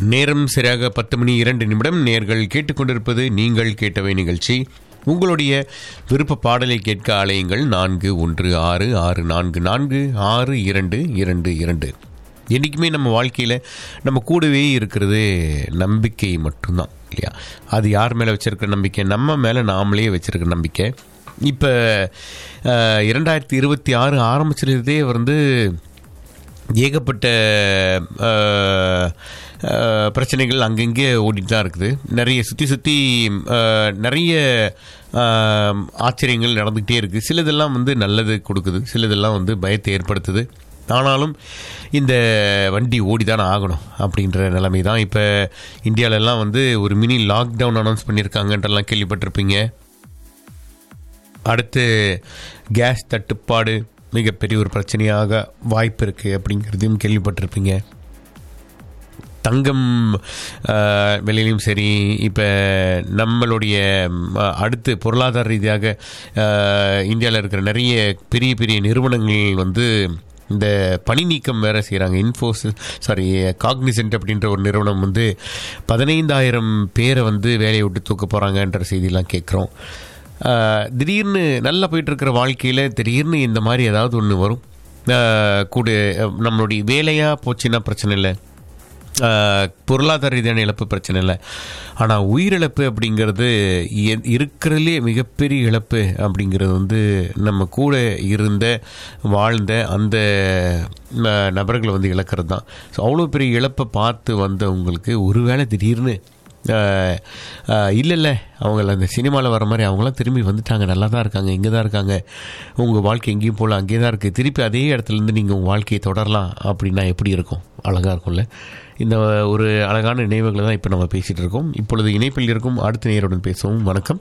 நேரம் சரியாக பத்து மணி இரண்டு நிமிடம் நேர்கள் கேட்டுக்கொண்டிருப்பது நீங்கள் கேட்டவை நிகழ்ச்சி உங்களுடைய விருப்ப பாடலை கேட்க அலையுங்கள் நான்கு ஒன்று ஆறு ஆறு நான்கு நான்கு ஆறு இரண்டு இரண்டு இரண்டு என்றைக்குமே நம்ம வாழ்க்கையில் நம்ம கூடவே இருக்கிறது நம்பிக்கை மட்டும்தான் இல்லையா அது யார் மேலே வச்சிருக்கிற நம்பிக்கை நம்ம மேலே நாமளே வச்சிருக்கிற நம்பிக்கை இப்போ இரண்டாயிரத்தி இருபத்தி ஆறு ஆரம்பிச்சிருந்ததே வந்து ஏகப்பட்ட அஹ், அஹ், பிரச்சனைகள் அங்கங்கே ஓடிட்டு தான் இருக்குது நிறைய சுற்றி சுற்றி நிறைய அஹ், ஆச்சரியங்கள் நடந்துக்கிட்டே இருக்குது சிலதெல்லாம் வந்து நல்லது கொடுக்குது சிலதெல்லாம் வந்து பயத்தை ஏற்படுத்துது ஆனாலும் இந்த வண்டி ஓடி தானே ஆகணும் அப்படின்ற நிலைமை தான் இப்போ இந்தியாவிலலாம் வந்து ஒரு மினி லாக்டவுன் அனௌன்ஸ் பண்ணியிருக்காங்கன்றலாம் கேள்விப்பட்டிருப்பீங்க அடுத்து கேஸ் தட்டுப்பாடு மிகப்பெரிய ஒரு பிரச்சனையாக வாய்ப்பு இருக்குது அப்படிங்கிறதையும் கேள்விப்பட்டிருப்பீங்க தங்கம் அஹ், விலையிலும் சரி இப்போ நம்மளுடைய ம், அடுத்து பொருளாதார ரீதியாக இந்தியாவில் இருக்கிற நிறைய பெரிய பெரிய நிறுவனங்கள் வந்து இந்த பணி நீக்கம் வேற செய்கிறாங்க இன்ஃபோசிஸ் சாரி காக்னிசென்ட் அப்படின்ற ஒரு நிறுவனம் வந்து பதினைந்தாயிரம் பேரை வந்து வேலையை விட்டு தூக்க போகிறாங்கன்ற செய்தியெல்லாம் கேட்குறோம் ஆஹ் திடீர்னு நல்லா போயிட்டு இருக்கிற வாழ்க்கையில் திடீர்னு இந்த மாதிரி ஏதாவது ஒன்று வரும் ஆஹ் கூட அஹ் நம்மளுடைய வேலையாக போச்சுன்னா பிரச்சனை இல்லை ஆஹ் பொருளாதார ரீதியான இழப்பு பிரச்சனை இல்லை ஆனால் உயிரிழப்பு அப்படிங்கிறது எ- இருக்கிறதுலே மிகப்பெரிய இழப்பு அப்படிங்கிறது வந்து நம்ம கூட இருந்த வாழ்ந்த அந்த ந- நபர்களை வந்து இழக்கிறது தான் ஸோ அவ்வளோ பெரிய இழப்பை பார்த்து வந்தவங்களுக்கு ஒருவேளை திடீர்னு இல்லை இல்லை அவங்கள அந்த சினிமாவில் வர மாதிரி அவங்களாம் திரும்பி வந்துட்டாங்க நல்லா தான் இருக்காங்க இங்கே தான் இருக்காங்க உங்கள் வாழ்க்கை எங்கேயும் போகல அங்கே தான் இருக்குது திருப்பி அதே இடத்துலேருந்து நீங்கள் உங்கள் வாழ்க்கையை தொடரலாம் அப்படின்னா எப்படி இருக்கும் அழகாக இருக்கும்ல இந்த ஒரு அழகான நினைவுகளை தான் இப்போ நம்ம பேசிகிட்டு இருக்கோம் இப்பொழுது இணைப்பில் இருக்கும் அடுத்த நேருடன் பேசுவோம் வணக்கம்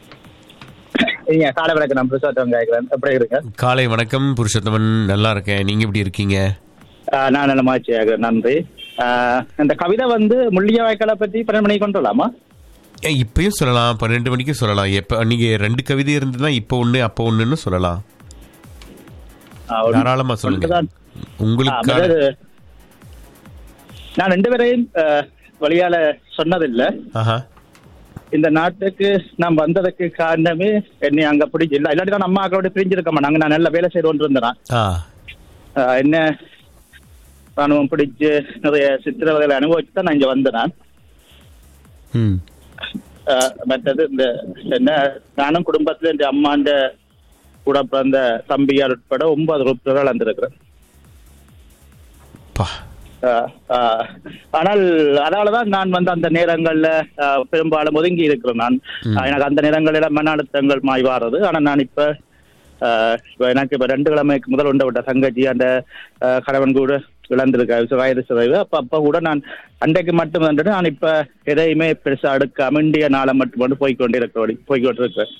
நீங்க காலை வணக்கம் நான் புருஷோத்தம் கேட்கிறேன் எப்படி இருக்க காலை வணக்கம் புருஷோத்தமன் நல்லா இருக்கேன் நீங்கள் எப்படி இருக்கீங்க ஆஹ் நான் நல்ல மாச்சி கேட்கிறேன் நன்றி ஆஹ் இந்த கவிதை வந்து முள்ளிய வாய்க்காலை பத்தி பன்னெண்டு மணிக்கு கொண்டு வரலாமா ஏ, இப்பயும் சொல்லலாம் பன்னெண்டு மணிக்கு சொல்லலாம் எப்போ நீங்கள் ரெண்டு கவிதை இருந்ததுன்னா இப்போ ஒன்று அப்போ ஒன்றுன்னு சொல்லலாம் ஆஹ் ஒன்று- தாராளமாக சொல்லுங்க ஒன்றுதான். ஆஹ் உங்களுக்கான அதாவது, நான் ரெண்டு பேரையும் ஆஹ், வழியால சொன்னதில்லை ஆஹா இந்த நாட்டுக்கு நான் வந்ததுக்கு காரணமே என்னை அங்க பிடிச்சி இல்ல இல்லாட்டி நான் அம்மா அக்களோட பிரிஞ்சிருக்க மாட்டாங்க நான் நல்ல வேலை செய்து கொண்டு இருந்தேன் ஆ ஆஹ், என்ன ராணுவம் பிடிச்சு நிறைய சித்திரவதைகளை அனுபவிச்சு தான் நான் இங்க வந்தேன் நான் ம் ஆஹ் மற்றது இந்த என்ன நானும் குடும்பத்துல இந்த அம்மாண்ட கூட பிறந்த தம்பியார் உட்பட ஒன்பது உறுப்பினர்கள் வந்திருக்கிறேன் பா ஆஹ் ஆஹ் ஆனால் அதனாலதான் நான் வந்து அந்த நேரங்கள்ல ஆஹ் பெரும்பாலும் ஒதுங்கி இருக்கிறேன் நான் ஆஹ் எனக்கு அந்த நேரங்களில மன அழுத்தங்கள் மாய்வாறது ஆனா நான் இப்ப ஆஹ் இப்ப எனக்கு இப்ப ரெண்டு கிழமைக்கு முதல் உண்ட விட்ட தங்கச்சி அந்த ஆஹ் கணவன் கூட இழந்திருக்க வயது சிதைவு அப்ப அப்ப கூட நான் அன்றைக்கு மட்டும் வந்துட்டு நான் இப்ப எதையுமே பெருசா அடுக்காம இந்திய நாளை மட்டும் கொண்டு போய்கொண்டிருக்கிறோம் போய்கொண்டிருக்கிறேன்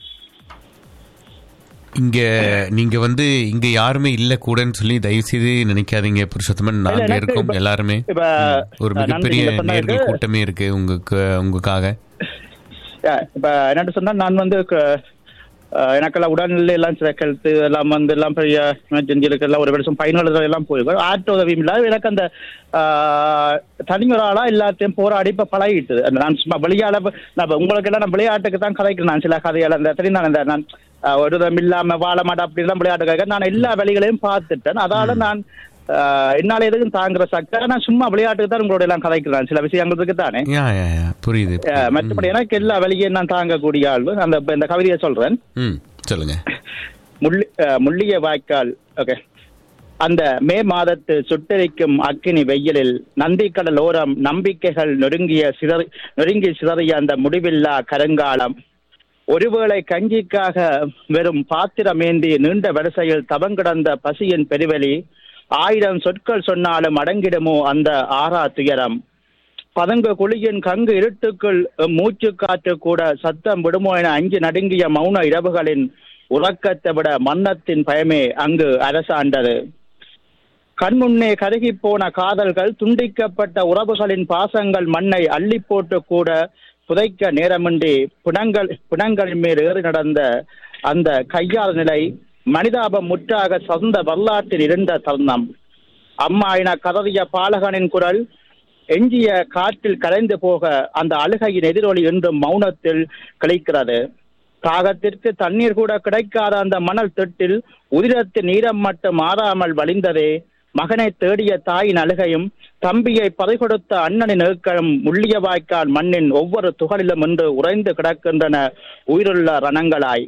இங்க நீங்க வந்து இங்க யாருமே இல்ல கூடன்னு சொல்லி தயவு செய்து நினைக்காதீங்க புருஷோத்தமன் நாங்க எனக்கு இருக்கோம் இப்ப- எல்லாருமே இப்ப, ம். ஒரு நன்றி, மிகப்பெரிய நீங்க சொன்னதுக்கு- நேர்கள் கூட்டமே இருக்கு உங்களுக்கு உங்களுக்காக Yeah, இப்ப என்னட்டு சொன்னா நான் வந்து க- அஹ் எனக்கெல்லாம் உடல்நிலை எல்லாம் சில கழுத்து எல்லாம் வந்து எல்லாம் பெரிய எமர்ஜென்சிகளுக்கு எல்லாம் ஒரு வருஷம் பயனுள்ள எல்லாம் போயிருக்கோம் ஆட்டோ உதவியும் இல்லாத எனக்கு அந்த ஆஹ், தனி ஒரு ஆளா எல்லாத்தையும் போராடி இப்ப பழகிட்டு அந்த நான் சும்மா வெளியால ப- நான் இப்ப உங்களுக்கு எல்லாம் நான் விளையாட்டுக்கு தான் கதைக்கிறேன் நான் சில கதைகள் அந்த தெரியும் நான் இந்த நான் ஆஹ், ஒரு விதம் இல்லாம வாழ மாட்டேன் அப்படிலாம் விளையாட்டு கதைக்க நான் எல்லா வழிகளையும் பார்த்துட்டேன் அதால நான் ஆஹ், என்னால எதுக்கும் தாங்குற சக்கரை நான் சும்மா விளையாட்டுக்கு தான் உங்களோட எல்லாம் கதைக்கிறேன் சில விஷயங்களுக்கு தானே யா யா யா புரியுது அஹ் மற்றபடி எனக்கு எல்லா வழியையும் நான் தாங்கக்கூடிய ஆள் அந்த இப்ப இந்த கவிதையை சொல்றேன் ம் சொல்லுங்க முள்ளி அஹ் முள்ளிய வாய்க்கால் ஓகே அந்த மே மாதத்து சுட்டெரிக்கும் அக்கினி வெயிலில் நந்திக்கடல் ஓரம் நம்பிக்கைகள் நொறுங்கிய சிதறி நொறுங்கி சிதறிய அந்த முடிவில்லா கருங்காலம் ஒருவேளை கஞ்சிக்காக வெறும் பாத்திரமேந்தி நீண்ட வரிசையில் தவங்கிடந்த பசியின் பெருவெளி ஆயிரம் சொற்கள் சொன்னாலும் அடங்கிடுமோ அந்த ஆறா துயரம் பதங்க குழியின் கங்கு இருட்டுக்குள் மூச்சு காற்று கூட சத்தம் விடுமோ என அஞ்சு நடுங்கிய மௌன இரவுகளின் உறக்கத்தை விட மன்னத்தின் பயமே அங்கு அரசாண்டது கண்முன்னே கருகி போன காதல்கள் துண்டிக்கப்பட்ட உறவுகளின் பாசங்கள் மண்ணை அள்ளி போட்டு கூட புதைக்க நேரமின்றி பிணங்கள் பிணங்கள் மேல் ஏறி நடந்த அந்த கையால் நிலை மனிதாபம் முற்றாக சொந்த வரலாற்றில் இருந்த தருணம் அம்மா என கதறிய பாலகனின் குரல் எஞ்சிய காற்றில் கலைந்து போக அந்த அழுகையின் எதிரொலி என்றும் மௌனத்தில் கிளைக்கிறது தாகத்திற்கு தண்ணீர் கூட கிடைக்காத அந்த மணல் திட்டில் உதிரத்து நீரம் மட்டும் மாறாமல் வழிந்ததே மகனை தேடிய தாயின் அழுகையும் தம்பியை பறிகொடுத்த அண்ணனின் ஏக்களும் முள்ளிய வாய்க்கால் மண்ணின் ஒவ்வொரு துகளிலும் என்று உறைந்து கிடக்கின்றன உயிருள்ள ரணங்களாய்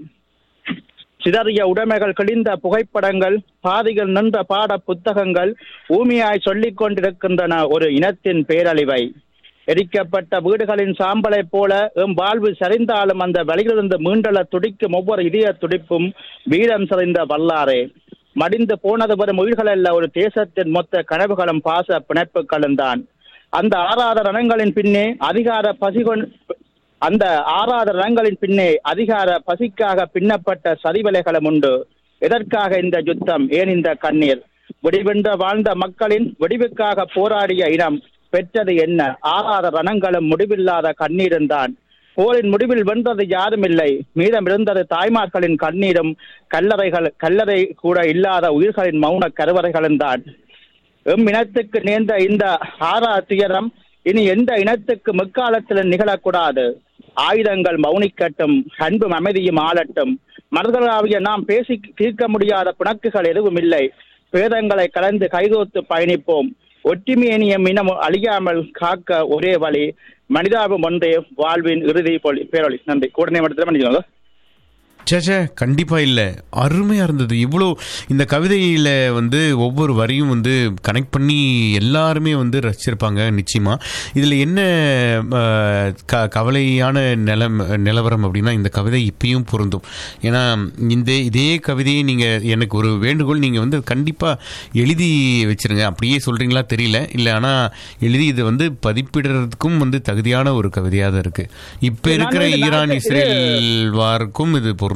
சிதறிய உடைமைகள் கிழிந்த புகைப்படங்கள் பாதிகள் நின்ற பாட புத்தகங்கள் ஊமியாய் சொல்லிக் கொண்டிருக்கின்றன ஒரு இனத்தின் பேரழிவை எரிக்கப்பட்ட வீடுகளின் சாம்பலைப் போல எம் வாழ்வு சரிந்தாலும் அந்த வழியிலிருந்து மீண்டல துடிக்கும் ஒவ்வொரு இதய துடிப்பும் வீரம் சரிந்த வல்லாரே மடிந்து போனது வரும் உயிர்களல்ல ஒரு தேசத்தின் மொத்த கனவுகளும் பாச பிணைப்புகளும் தான் அந்த ஆறாத ரணங்களின் பின்னே அதிகார பசிகொன் அந்த ஆறாத ரணங்களின் பின்னே அதிகார பசிக்காக பின்னப்பட்ட சதிவலைகளும் உண்டு எதற்காக இந்த யுத்தம் ஏன் இந்த கண்ணீர் விடிவென்ற வாழ்ந்த மக்களின் விடிவுக்காக போராடிய இனம் பெற்றது என்ன ஆறாத ரணங்களும் முடிவில்லாத கண்ணீரும் தான் போரின் முடிவில் வென்றது யாரும் இல்லை மீதம் இருந்தது தாய்மார்களின் கண்ணீரும் கல்லறைகள் கல்லறை கூட இல்லாத உயிர்களின் மௌன கருவறைகளும் தான் எம் இனத்துக்கு நேர்ந்த இந்த ஆறா துயரம் இனி எந்த இனத்துக்கு முக்காலத்தில் நிகழக்கூடாது ஆயுதங்கள் மௌனிக்கட்டும் அன்பும் அமைதியும் ஆளட்டும் மனிதர்களாகிய நாம் பேசி தீர்க்க முடியாத பிணக்குகள் எதுவும் இல்லை பேதங்களை கலந்து கைகோத்து பயணிப்போம் ஒற்றுமையனியம் இனம் அழியாமல் காக்க ஒரே வழி மனிதாபம் ஒன்றே வாழ்வின் இறுதி பொலி பேரொழி நன்றி உடனே மட்டும் பண்ணிக்கோங்க சேச்சே கண்டிப்பா இல்ல அருமையா இருந்தது இவ்வளோ இந்த கவிதையில வந்து ஒவ்வொரு வரியும் வந்து கனெக்ட் பண்ணி எல்லாருமே வந்து ரசிச்சிருப்பாங்க நிச்சயமா இதுல என்ன அஹ், க கவலையான நிலம் நிலவரம் அப்படின்னா இந்த கவிதை இப்பயும் பொருந்தும் ஏன்னா இந்த இதே கவிதையை நீங்க எனக்கு ஒரு வேண்டுகோள் நீங்க வந்து கண்டிப்பா எழுதி வச்சிருங்க அப்படியே சொல்றீங்களா தெரியல இல்ல ஆனா எழுதி இது வந்து பதிப்பிடுறதுக்கும் வந்து தகுதியான ஒரு கவிதையா தான் இருக்கு இப்ப நான் இருக்கிற வந்து ஈரான் நான் இஸ்ரேல் வாருக்கும் இது பொருந்தும்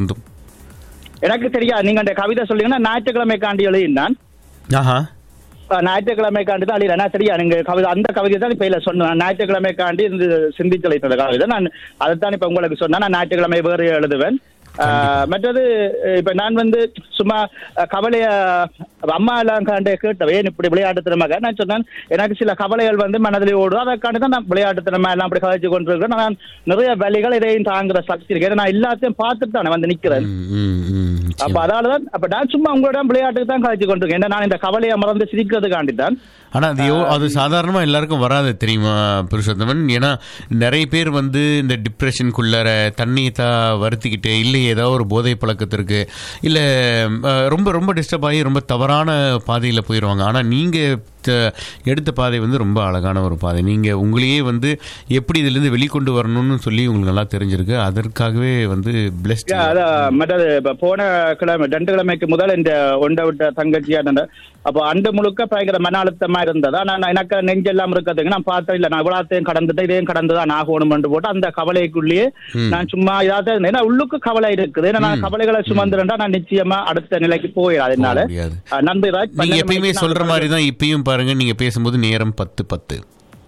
எனக்கு தெரியாது நீங்க அந்த கவிதை சொல்லுங்கன்னா ஞாயிற்றுக்கிழமை காண்டி எழுதினான் ஆஹா ஞாயிற்றுக்கிழமை காண்டி தான் அழியில சரியா நீங்க கவிதை அந்த கவிதை தான் இப்ப இல்ல சொன்னேன் ஞாயிற்றுக்கிழமை காண்டி இந்த சிந்திச்சலைத்த கவிதை நான் அதைத்தான் இப்ப உங்களுக்கு சொன்னேன் நான் ஞாயிற்றுக்கிழமை வேறு எழுதுவேன் ஆஹ், மற்றது இப்ப நான் வந்து சும்மா அஹ், கவலைய அம்மா எல்லாம் காண்டு கேட்டவ ஏன் இப்படி விளையாட்டுத்தனமாக நான் சொன்னேன் எனக்கு சில கவலைகள் வந்து மனதில் ஓடும் அதற்காண்டி தான் நான் விளையாட்டுத்தனமா எல்லாம் அப்படி கதைச்சு கொண்டிருக்கிறேன் நான் நிறைய வேலைகள் இதையும் தாங்குற சக்தி இருக்கு ஏன்னா நான் எல்லாத்தையும் பார்த்துட்டு தானே வந்து நிக்கிறேன் ம், ம், ம், நிச்சயமா. அப்ப அதாலதான் அப்ப நான் சும்மா உங்களோட விளையாட்டுக்கு தான் கழிச்சு கொண்டிருக்கேன் ஏன்னா நான் இந்த கவலையை மறந்து சிரிக்கிறதுக்காண்டி தான் ஆனா அது எவ்வ- அது சாதாரணமா எல்லாருக்கும் வராது தெரியுமா புருஷோத்தமன் ஏன்னா நிறைய பேர் வந்து இந்த டிப்ரெஷனுக்குள்ளார தண்ணியை தா வருத்திக்கிட்டு இல்லை ஏதோ ஒரு போதை பழக்கத்திற்கு இல்லை ரொம்ப ரொம்ப டிஸ்டர்ப் ஆகி ரொம்ப தவறான பாதையில் போயிடுவாங்க ஆனால் நீங்கள் எடுத்த பாதை வந்து ரொம்ப அழகான ஒரு பாதை நீங்கள் உங்களையே வந்து எப்படி இதுலேருந்து வெளிக்கொண்டு வரணும்னு சொல்லி உங்களுக்கு நல்லா தெரிஞ்சிருக்கு அதற்காகவே வந்து பிளெஸ்ட் Yeah, அதான் மற்றது இப்ப போன கிழமை ரெண்டு கிழமைக்கு முதல் இந்த ஒண்ட விட்ட தங்கச்சியா இருந்த அப்போ அண்டு முழுக்க பயங்கர மன அழுத்தமா இருந்ததா நான் எனக்கு நெஞ்செல்லாம் இருக்கிறதுக்கு நான் பார்த்தேன் இல்ல நான் இவ்வளோத்தையும் கடந்துட்டு இதையும் கடந்துதான் ஆகணும் போட்டு அந்த கவலைக்குள்ளேயே நான் சும்மா இதாவது இருந்தேன். ஏன்னா உள்ளுக்கு கவலை இருக்குது ஏன்னா நான் கவலைகளை சுமந்துருந்தா நான் நிச்சயமா அடுத்த நிலைக்கு போயிடும் அதனால முடியாது அஹ், நன்றி ராஜ் நீங்க பன்னெண்டு எப்பயுமே மணிக்கு சொல்ற நான் மாதிரி தான் இப்பயும் பாருங்க நீங்க பேசும்போது நேரம் பத்து பத்து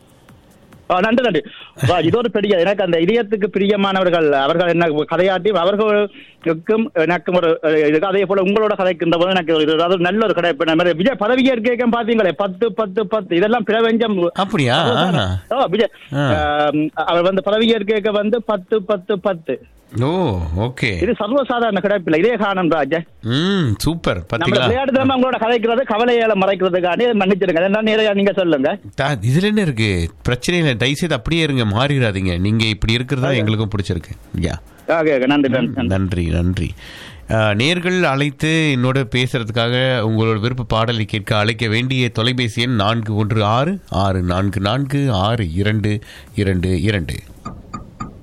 ஆ, நன்றி நன்றி வா, இது ஒரு பெரிய எனக்கு அந்த இதயத்துக்கு பிரியமானவர்கள் அவர்கள் என்ன கதையாட்டி அவர்களுக்கும் எனக்கும் ஒரு அஹ், இது அதே போல உங்களோட கதைக்கின்ற போது எனக்கு ஒரு அதாவது நல்ல ஒரு கடை இப்ப நம்ம விஜய் பதவியே இருக்க பாத்தீங்களே பத்து பத்து பத்து இதெல்லாம் பிரபஞ்சம் அப்படியா ஆஹா. ஓ, விஜய் ஆ. ஆம், அவர் வந்து பதவியே இருக்க வந்து பத்து பத்து பத்து ஓ ஓகே இது சர்வசாதாரண கிடைப்பில்லை இதே காரணம் ராஜ ம் சூப்பர் நம்ம பாத்தீங்களா விளையாட்டு தான் உங்களோட கதைக்கிறது கவலையால மறைக்கிறதுக்காண்டி மன்னிச்சிருங்க என்ன நேரா நீங்க சொல்லுங்க தா- இதுல என்ன இருக்கு பிரச்சனை இல்லை தயவுசெய்து அப்படியே இருங்க மாறிடாதீங்க நீங்க இப்படி இருக்கிறதா எங்களுக்கும் பிடிச்சிருக்கு யா ஓகே ஓகே நன்றி நன்றி நன்றி நன்றி அஹ், நேர்கள் அழைத்து என்னோட பேசுறதுக்காக உங்களோட விருப்ப பாடலை கேட்க அழைக்க வேண்டிய தொலைபேசி எண் நான்கு ஒன்று ஆறு ஆறு நான்கு நான்கு ஆறு இரண்டு இரண்டு இரண்டு